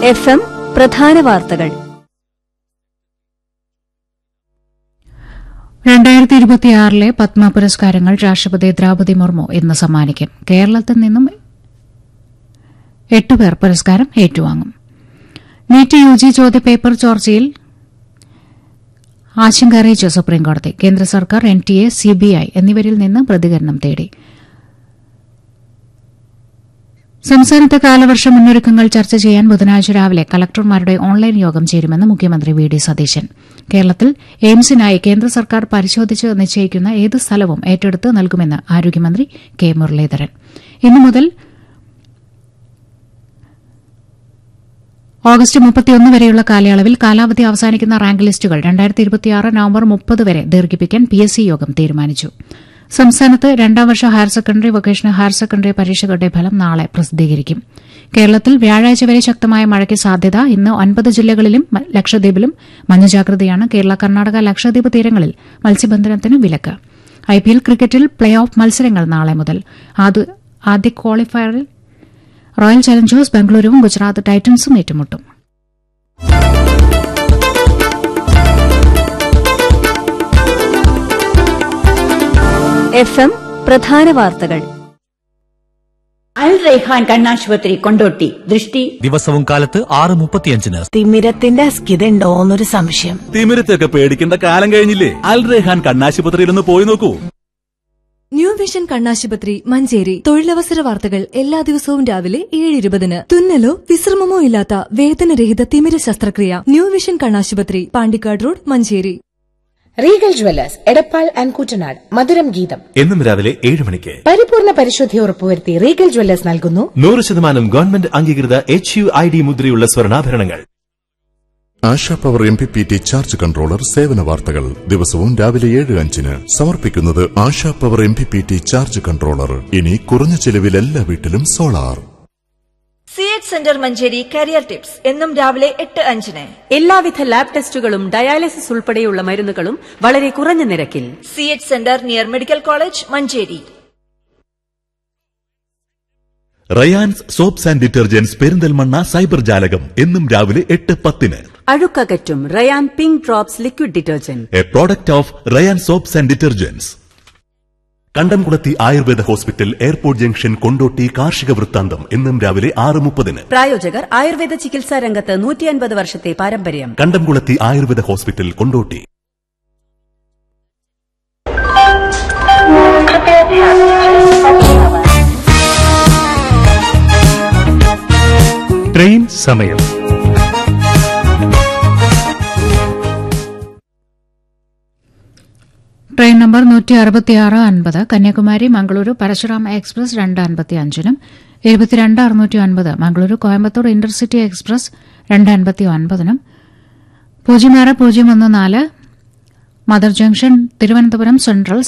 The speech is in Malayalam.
എഫ് എം പ്രധാന വാർത്തകൾ രണ്ടായിരത്തി ഇരുപത്തിയാറിലെ പത്മ പുരസ്കാരങ്ങൾ രാഷ്ട്രപതി ദ്രൌപതി മുർമു ഇന്ന് സമ്മാനിക്കും കേരളത്തിൽ നിന്നും എട്ടുപേർ പുരസ്കാരം ഏറ്റുവാങ്ങും നീറ്റ് യു ജി ചോദ്യപേപ്പർ ചോർച്ചയിൽ ആശങ്ക അറിയിച്ച് സുപ്രീംകോടതി കേന്ദ്ര സർക്കാർ എൻ ടി എ സിബിഐ എന്നിവരിൽ നിന്ന് പ്രതികരണം തേടി സംസ്ഥാനത്തെ കാലവർഷ മുന്നൊരുക്കങ്ങൾ ചർച്ച ചെയ്യാൻ ബുധനാഴ്ച രാവിലെ കളക്ടർമാരുടെ ഓൺലൈൻ യോഗം ചേരുമെന്ന് മുഖ്യമന്ത്രി വി ഡി സതീശൻ കേരളത്തിൽ എയിംസിനായി കേന്ദ്ര സർക്കാർ പരിശോധിച്ച് നിശ്ചയിക്കുന്ന ഏത് സ്ഥലവും ഏറ്റെടുത്ത് നൽകുമെന്ന് ആരോഗ്യമന്ത്രി കെ മുരളീധരൻ ഇന്നു മുതൽ ഓഗസ്റ്റ് മുപ്പത്തിയൊന്ന് വരെയുള്ള കാലയളവിൽ കാലാവധി അവസാനിക്കുന്ന റാങ്ക് ലിസ്റ്റുകൾ രണ്ടായിരത്തി ഇരുപത്തിയാറ് നവംബർ മുപ്പത് വരെ ദീർഘിപ്പിക്കാൻ പി എസ് സി യോഗം തീരുമാനിച്ചു സംസ്ഥാനത്ത് രണ്ടാം വർഷ higher secondary vocational higher secondary പരീക്ഷകളുടെ ഫലം നാളെ പ്രസിദ്ധീകരിക്കും കേരളത്തിൽ വ്യാഴാഴ്ച വരെ ശക്തമായ മഴയ്ക്ക് സാധ്യത ഇന്ന് ഒൻപത് ജില്ലകളിലും മ- ലക്ഷദ്വീപിലും മഞ്ഞജാഗ്രതയാണ് കേരള കർണാടക ലക്ഷദ്വീപ് തീരങ്ങളിൽ മത്സ്യബന്ധനത്തിന് വിലക്ക് ഐപിഎൽ ക്രിക്കറ്റിൽ പ്ലേ ഓഫ് മത്സരങ്ങൾ നാളെ മുതൽ ആദ്യ- ആദ്യ ക്വാളിഫയറിൽ റോയൽ ചലഞ്ചേഴ്സ് ബംഗളൂരുവും ഗുജറാത്ത് ടൈറ്റൻസും ഏറ്റുമുട്ടും എഫ് എം പ്രധാന വാർത്തകൾ അൽ റൈഹാൻ കണ്ണാശുപത്രി കൊണ്ടോട്ടി ദൃഷ്ടി ദിവസവും കാലത്ത് ആറ് മുപ്പത്തിയഞ്ചിന് തിമിരത്തിന്റെ അസ്കിതയുണ്ടോന്നൊരു സംശയം തിമിരത്തൊക്കെ പേടിക്കേണ്ട കാലം കഴിഞ്ഞില്ലേ അൽ റെഹാൻ കണ്ണാശുപത്രിയിൽ ഒന്ന് പോയി നോക്കൂ ന്യൂ വിഷൻ കണ്ണാശുപത്രി മഞ്ചേരി തൊഴിലവസര വാർത്തകൾ എല്ലാ ദിവസവും രാവിലെ ഏഴ് ഇരുപതിന് തുന്നലോ വിശ്രമമോ ഇല്ലാത്ത വേദനരഹിത തിമിര ശസ്ത്രക്രിയ ന്യൂ വിഷൻ കണ്ണാശുപത്രി Pandikkad road Manjeri regal jewellers Edappal and Koottanad മധുരം ഗീതം എന്നും രാവിലെ ഏഴ് മണിക്ക് പരിപൂർണ പരിശുദ്ധി ഉറപ്പുവരുത്തി റീഗൽ ജ്വല്ലേഴ്സ് നൽകുന്നു നൂറ് ശതമാനം ഗവൺമെന്റ് അംഗീകൃത എച്ച് യു ഐ ഡി മുദ്രയുള്ള സ്വർണ്ണാഭരണങ്ങൾ Asha power M P P T charge controller സേവന വാർത്തകൾ ദിവസവും രാവിലെ ഏഴ് അഞ്ചിന് സമർപ്പിക്കുന്നത് Asha power M P P T charge controller ഇനി കുറഞ്ഞ ചെലവിൽ എല്ലാ വീട്ടിലും solar C H centre Manjeri career tips എന്നും രാവിലെ എട്ട് അഞ്ചിന് എല്ലാവിധ ലാബ് ടെസ്റ്റുകളും ഡയാലിസിസ് ഉൾപ്പെടെയുള്ള മരുന്നുകളും വളരെ കുറഞ്ഞ നിരക്കിൽ C H centre near medical college Manjeri Rayans soaps and detergents Perinthalmanna cyber ജാലകം എന്നും രാവിലെ എട്ട് പത്തിന് അഴുക്കകറ്റും Rayan pink drops liquid detergent a product of Rayan soaps and detergents Kandamkulathy Ayurveda hospital airport junction Kondotty കാർഷിക വൃത്താന്തം എന്നും രാവിലെ ആറ് മുപ്പതിന് പ്രായോജകർ ആയുർവേദ ചികിത്സാ രംഗത്ത് നൂറ്റി അൻപത് വർഷത്തെ പാരമ്പര്യം കണ്ടംകുളത്തി ആയുർവേദ ഹോസ്പിറ്റൽ കൊണ്ടോട്ടി ട്രെയിൻ സമയം ട്രെയിൻ നമ്പർ നൂറ്റി അറുപത്തിയാറ് അൻപത് കന്യാകുമാരി മംഗളൂരു പരശുറാം എക്സ്പ്രസ് രണ്ട് അൻപത്തി അഞ്ചിനും ഇരുപത്തിരണ്ട് അറുന്നൂറ്റി ഒൻപത് മംഗളൂരു കോയമ്പത്തൂർ ഇന്റർസിറ്റി എക്സ്പ്രസ് രണ്ട് അൻപത്തി ഒൻപതിനും പൂജ്യം ആറ് പൂജ്യം ഒന്ന് നാല് മദർ ജംഗ്ഷൻ തിരുവനന്തപുരം സെൻട്രൽ